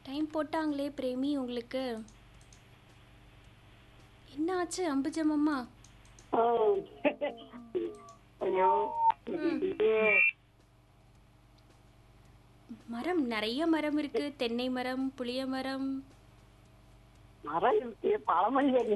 Time போட்டாங்களே Premi உங்களுக்கு என்ன ஆச்சு அம்புஜம் அம்மா ஆ. ஐயோ மரம் நிறைய மரம் இருக்கு தென்னை மரம் புளிய மரம் மரம் இருக்கு பழமொழி சரி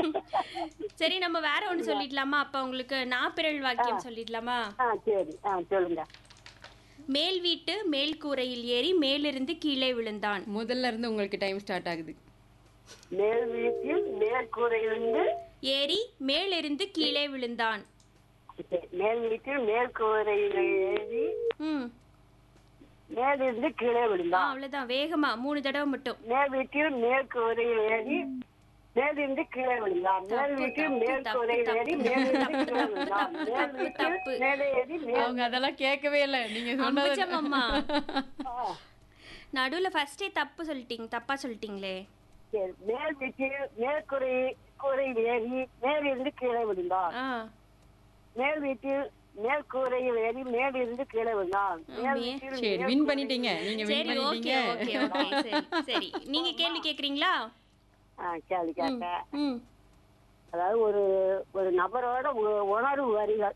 சரி நம்ம வேற ஒன்று சொல்லிடலாமா அப்ப உங்களுக்கு நாப்பிரல் வாக்கியம் சொல்லிடலாமா ஆ சரி ஆ சொல்லுங்க மேல் வீட்டு மேல் கூரையில் ஏறி மேலிருந்து கீழே விழுந்தான் முதல்ல இருந்து உங்களுக்கு டைம் ஸ்டார்ட் ஆகுது மேல் வீட்டில் மேற்கூரையிலிருந்து ஏறி மேலிருந்து கீழே விழுந்தான் சரி, மேல் வீட்டில் மேற்கூரையில் ஏறி ம் மேலிருந்து கீழே ஆ, விழுந்தான் அவ்வளவுதான் வேகமா மூணு தடவை மட்டும் மேல் வீட்டில் மேற்கூரையில் ஏறி மேலிருந்து கீழே விழுந்தான் மேல் வீட்டில் தப்பு, மேற்கூரையில் தப்பு, ஏறி தப்பு, மேலிருந்து தப்பு, கீழே தப்பு, விழுந்தான் தப்பு, மேல் தப்பு, வீட்டில் தப்பு. மேலே ஏறி மேல் அவங்க அதெல்லாம் கேட்கவே இல்லை நீங்க சொன்னது அம்புஜம் அம்மா ஆ. நடுவுல ஃபர்ஸ்டே தப்பு சொல்லிட்டீங்க தப்பா சொல்லிட்டீங்களே சரி, மேல் வீட்டில் மேற்கூரை கூரையில் ஏறி மேலிருந்து கீழே விழுந்தான் ஆ மேல் வீட்டில் மேல் கூரையில் ஏறி மேலிருந்து கீழே விழுந்தான் மேல் மே- வீட்டில் சரி மேல் வின் பண்ணிட்டீங்க நீங்க வின் சரி ஓகே பண்ணிட்டீங்க ஓகே ஓகே சரி சரி நீங்க கேள்வி கேக்குறீங்களா ஆ கேள்வி கேட்ட ம் அதாவது ஒரு ஒரு நபரோட உ- உணர்வு வரிகள்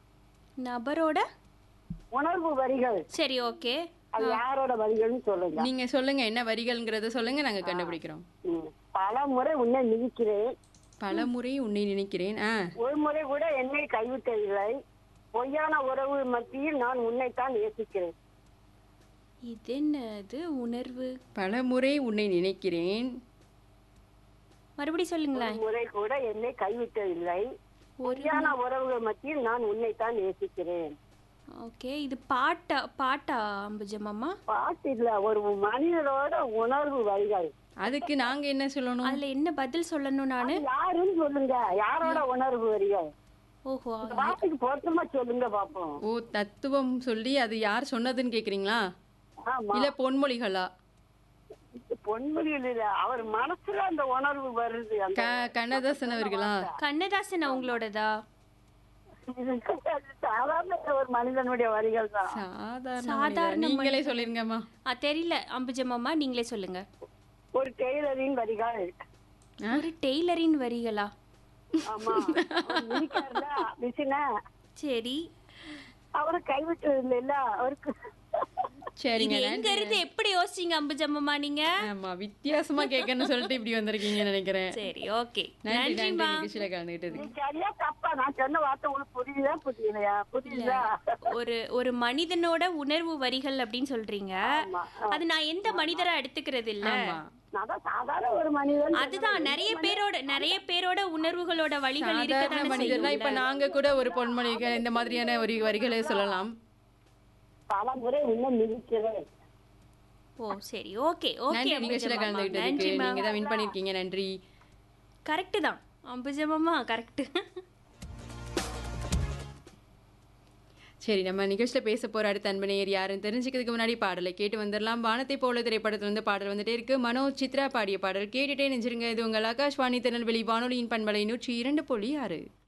நபரோட உணர்வு வரிகள் சரி ஓகே அது யாரோட வரிகள்னு சொல்லுங்க நீங்க சொல்லுங்க என்ன வரிகள்ங்கறத சொல்லுங்க நாங்க கண்டுபிடிக்கிறோம் ம். பல முறை உன்னை மிதிக்கிறேன் பல முறை உன்னை நினைக்கிறேன் ஆ ஒரு முறை கூட என்னை கைவிட்டதில்லை பொய்யான உறவு மத்தியில் நான் உன்னைத்தான் நேசிக்கிறேன் இது என்னது உணர்வு பல முறை உன்னை நினைக்கிறேன் மறுபடியும் சொல்லுங்களேன் ஒரு முறை கூட என்னை கைவிட்டதில்லை பொய்யான உறவுகள் மத்தியில் நான் உன்னைத்தான் நேசிக்கிறேன் ஓகே இது பாட்டா பாட்டா அம்புஜம் அம்மா பாட்டு இல்ல ஒரு மனிதரோட உணர்வு வரிகள் அதுக்கு நாங்க என்ன சொல்லணும் அதுல என்ன பதில் சொல்லணும் நானு யாருன்னு சொல்லுங்க யாரோட உணர்வு வரிகள் ஓஹோ இந்த பாட்டுக்கு பொருத்தமா சொல்லுங்க பாப்போம் ஓ தத்துவம் சொல்லி அது யார் சொன்னதுன்னு கேக்குறீங்களா ஆமா இல்ல பொன்மொழிகளா பொன்முடியில் இல்ல அவர் மனசுல அந்த உணர்வு வருது அந்த க கண்ணதாசன் அவர்களா கண்ணதாசன் அவங்களோடதா இது சாதாரண ஒரு மனிதனுடைய வரிகள் தான் சாதாரண சாதாரண மனிதர். நீங்களே சொல்லிருங்கம்மா ஆ தெரியல அம்புஜம் அம்மா நீங்களே சொல்லுங்க ஒரு டெய்லரின் வரிகள் ஒரு டெய்லரின் வரிகளா ஆமா அவர் மிதிக்காருல மிஷின சரி அவரை கைவிட்டது இல்ல அவருக்கு சரிங்க இது எங்க இருந்து எப்படி யோசிச்சீங்க அம்புஜம் அம்மா நீங்க ஆமா வித்தியாசமா கேட்கணும்னு சொல்லிட்டு இப்படி வந்திருக்கீங்கன்னு நினைக்கிறேன் சரி ஓகே நன்றி நன்றி நன்றிமா நிகழ்ச்சியில கலந்துகிட்டது நீ சரியா தப்பா நான் சொன்ன வார்த்தை உங்களுக்கு புரியுதா புரியலையா புரியுதா ஒரு ஒரு மனிதனோட உணர்வு வரிகள் அப்படின்னு சொல்றீங்க ஆமா அது நான் எந்த மனிதரா எடுத்துக்கிறது இல்ல ஆமா நான் தான் சாதாரண ஒரு மனிதன் அதுதான் நிறைய பேரோட நிறைய பேரோட உணர்வுகளோட வழிகள் சாதாரண இருக்கதானே மனிதர்னா இப்ப செய்யும் நாங்க கூட ஒரு பொன்மொழிகள் இந்த மாதிரியான ஒரு வரிகளை சொல்லலாம் பல முறை இன்னும் மிதிக்கிறேன் ஓ சரி ஓகே ஓகே நன்றி நிகழ்ச்சியில கலந்துகிட்டதுக்கு நன்றிமா நீங்க தான் வின் பண்ணிருக்கீங்க நன்றி கரெக்ட் தான் அம்புஜமம்மா கரெக்ட் சரி நம்ம நிகழ்ச்சியில பேச போற அடுத்த அன்பனையர் யாருன்னு தெரிஞ்சுக்கிறதுக்கு முன்னாடி பாடலை கேட்டு வந்துடலாம் வானத்தை போல திரைப்படத்துல இருந்து பாடல் வந்துட்டே இருக்கு மனோஜ் சித்ரா பாடிய பாடல் கேட்டுட்டே நெஞ்சிருங்க இது உங்கள் ஆகாஷ்வாணி திருநெல்வேலி வானொலியின் பண்பலை நூற்றி இரண்டு புள்ளி ஆறு